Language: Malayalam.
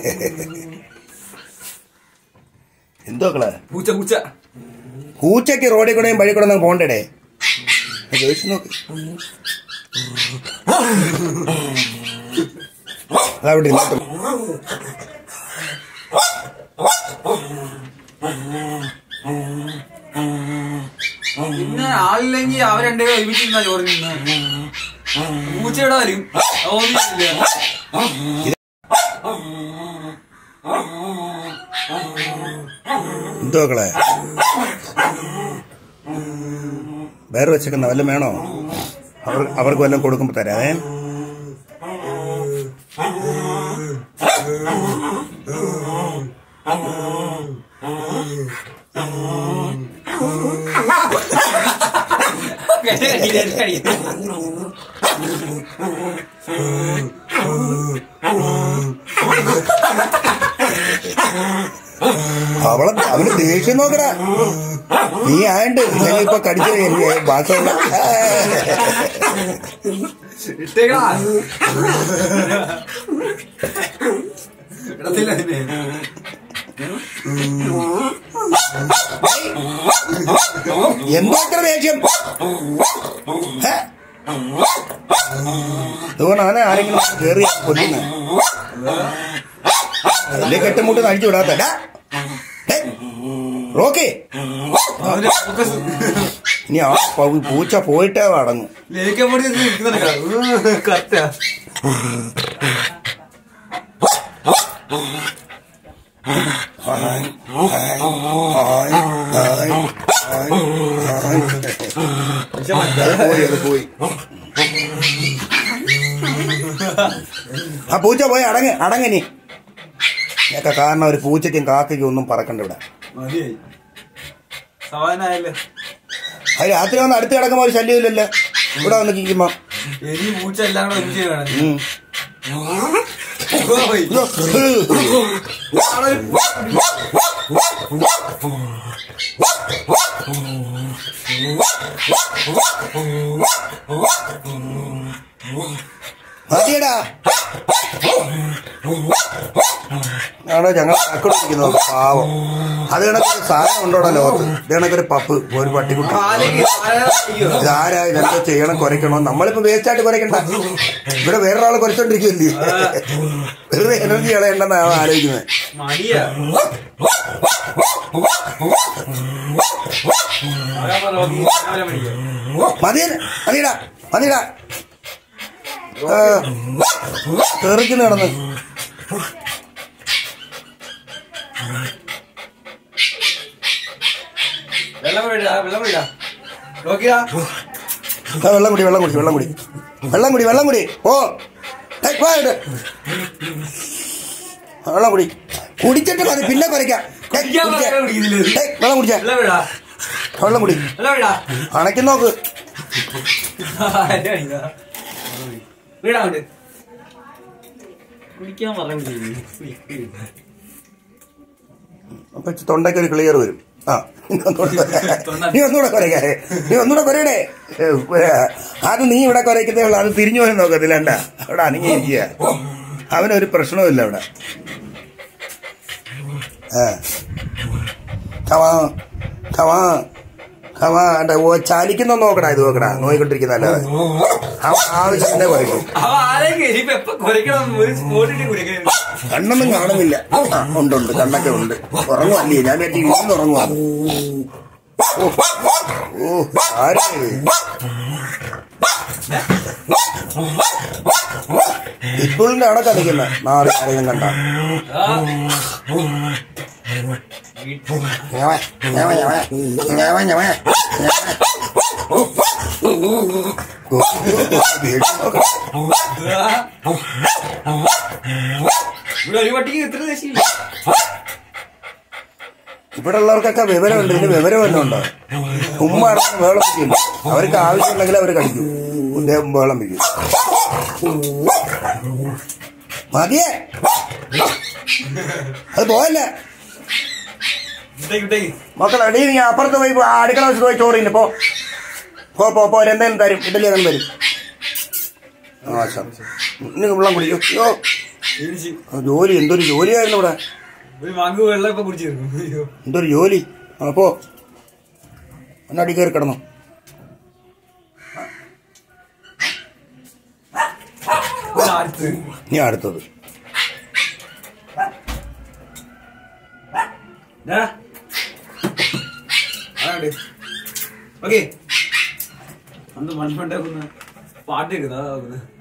എന്തോ മക്കളെ പൂച്ച പൂച്ച പൂച്ചയ്ക്ക് റോഡിൽ കൂടെയും വഴി കൂടെ ഒന്നും പോണ്ടേ ചോദിച്ചു നോക്ക് അതവിടെ ഇരുന്നോട്ടെ. പിന്നെ ആളില്ലെങ്കിൽ അവർ രണ്ടുപേരും ഒരുമിച്ച് നിന്നാ ചോറ് നിന്ന് പൂച്ച ഇവിടെ വരും ഒന്നുമില്ല എന്തോ മക്കളെ വേറെ വെച്ചേക്കുന്ന വല്ലതും വേണോ അവർ അവർക്ക് വല്ലതും കൊടുക്കുമ്പോ തരാവേ അവളെ അവന് ദേഷ്യം നോക്കടാ നീ ആയണ്ട് ഇല്ലെങ്കിൽ ഇപ്പൊ കടിച്ചു കഴിഞ്ഞ് ബാക്കിയുള്ള ഇട്ടേക്കാ ഇടത്തില്ല അതിനെ എന്താ അത്ര ദേഷ്യം ഹേ? അതുകൊണ്ട് അവനെ ആരെങ്കിലും കേറി കൊല്ലുന്ന അതിലെ കെട്ടുമുട്ട് അടിച്ചു വിടാത്ത ഡാ. ഹേ? റോക്കി അവന്റെ ഫോക്കസ് ഇനി ആ പൂ- പൂച്ച പോയിട്ടേ അടങ്ങും ലേക്കാൻ വേണ്ടി നിൽക്കുന്നുണ്ട് കറക്റ്റാ അത് പോയി അത് പോയി ആ പൂച്ച പോയി അടങ്ങ് അടങ്ങനി ഒക്കെ കാരണം ഒരു പൂച്ചയ്ക്കും കാക്കയ്ക്കും ഒന്നും പറക്കണ്ട ഇവിടെ മതിയായി സമാധാനായല്ലേ അത് രാത്രി വന്ന് അടുത്ത് കിടക്കുമ്പോ ഒരു ശല്യമില്ലല്ലോ ഇവിടെ വന്ന് കിക്കുമ്പോ ഇനി പൂച്ച എല്ലാം കൂടെ ഒരുമിച്ച് വേണം ഉം. പോയി. ഇതോ. അവിടെ ഒരു മതിയടാ ആണോ ഞങ്ങൾ അക്കടിക്കുന്നത് പാവം അത് കണക്കൊരു സാധനം ഉണ്ടോടാ ലോകത്ത് ഇത് കണക്കൊരു പപ്പ് ഒരു പട്ടിക്കുട്ടി പാലേക്ക് പാലയ്ക്കോ? ഇതാരാ ഇതെന്തോ ചെയ്യണം കുരയ്ക്കണോ നമ്മളിപ്പോ വേസ്റ്റ് ആയിട്ട് കുരയ്ക്കണ്ട ഇവിടെ വേറൊരാൾ കുരച്ചോണ്ടിരിക്കുമല്ലേ വെറുതെ എനർജി കളയണ്ടെന്നാണ് ആലോചിക്കുന്നത് മടിയാ അതാ പറഞ്ഞ നോക്കി, രാവിലെ മടിയാ. മതിയ മതിയടാ മതിയടാ തെറിക്കുന്നു കിടന്ന് വെള്ളം വീടാ വെള്ളം വീടാ നോക്കിയാ ആ, വെള്ളം കുടി വെള്ളം കുടി വെള്ളം കുടി വെള്ളം കുടി വെള്ളം കുടി ഓ ഏയ്, വാ ഇങ്ങോട്ട്. വെള്ളം കുടി കുടിച്ചിട്ട് മതി പിന്നെ കുരയ്ക്കാം ഏയ്, കുടിക്കാൻ കുടിച്ചേ. വെള്ളം കുടിക്കുന്നില്ലേ? ഏയ്, വെള്ളം കുടിച്ചേ വെള്ളം വീടാ വെള്ളം കുടി വെള്ളം വീടാ അണയ്ക്ക് നോക്ക് വീടാ അങ്ങോട്ട് കുടിക്കാൻ പറഞ്ഞു അപ്പൊ തൊണ്ടയ്ക്ക് ഒരു ക്ലിയർ വരും ആ നീ ഒന്നുകൂടെ നീ ഒന്നുകൂടെ കുരയ്ക്കാേ നീ ഒന്നുകൂടെ കുരയടേ അത് നീ ഇവിടെ കുരയ്ക്കുന്നേ ഉള്ളൂ അത് തിരിഞ്ഞു പോലും നോക്കത്തില്ല എന്താ അവിടെ അനങ്ങിയിരിക്കുക അവനൊരു പ്രശ്നവുമില്ല അവിടെ ആ കവാ കവാ കവാ എന്റെ ഓ ചാലിക്കുന്ന നോക്കടാ ഇത് നോക്കടാ നോയിക്കൊണ്ടിരിക്കുന്ന അല്ലാതെ അവൻ ആവശ്യത്തിന്റെ കുരയ്ക്കും അവ ആരെയും ഇനിയിപ്പോ എപ്പോ കുരയ്ക്കണം ഒരു സ്പോട്ടിട്ട് കുരയ്ക്കണം കണ്ണൊന്നും കാണുന്നില്ല ആ, ഉണ്ട് ഉണ്ട് കണ്ണൊക്കെ ഉണ്ട് ഉറങ്ങുവല്ലേ ഞാൻ വിചാരിച്ചു ഇന്ന് ഉറങ്ങുവാ ഓ, ഓ ആരാ ഇത്? ഇപ്പോഴിന്റെ അവിടെ കളിക്കുന്ന നാളെ ആരെങ്കിലും കണ്ട ഇവിടെ ഒരു പട്ടിക്ക് ഇത്ര ദേശിയില്ല ഇവിടെ ഉള്ളവർക്കൊക്കെ വിവരമുണ്ട് ഇതിന് വിവരം വല്ലതും ഉണ്ടോ ഉമ്മ അടക്കം വേളം വയ്ക്കില്ല അവർക്ക് ആവശ്യമുണ്ടെങ്കിൽ അവർ കടിക്കും ഇദ്ദേഹം വേളം വയ്ക്കും മതിയേ അത് പോയല്ലേ ഇട്ടേക്ക് ഇട്ടേക്ക് മക്കളെ നീ നീ അപ്പുറത്ത് പോയി പോ, അടുക്കള വശത്ത് പോയി ചോറിന് പോ പോ പോ പോ എന്തെങ്കിലും തരും ഇഡലി അങ്ങനെ വരും ആ ശരി ഇനി വെള്ളം കുടിക്കും യോ ക്ഷീണിച്ച് ആ, ജോലി എന്തൊരു ജോലിയായിരുന്നു ഇവിടെ ഒരു മങ്ക് വെള്ളം ഇപ്പൊ കുടിച്ചിരുന്നു അയ്യോ എന്തൊരു ജോലി അപ്പോ ഒന്നടി കയറി കിടന്നു ഒരു അടുത്ത് ഇനി അടുത്തത് ഓക്കെ അന്ന് മൺപണ്ടാക്കുന്ന പാട്ട് കേൾക്കുന്നത് അതാ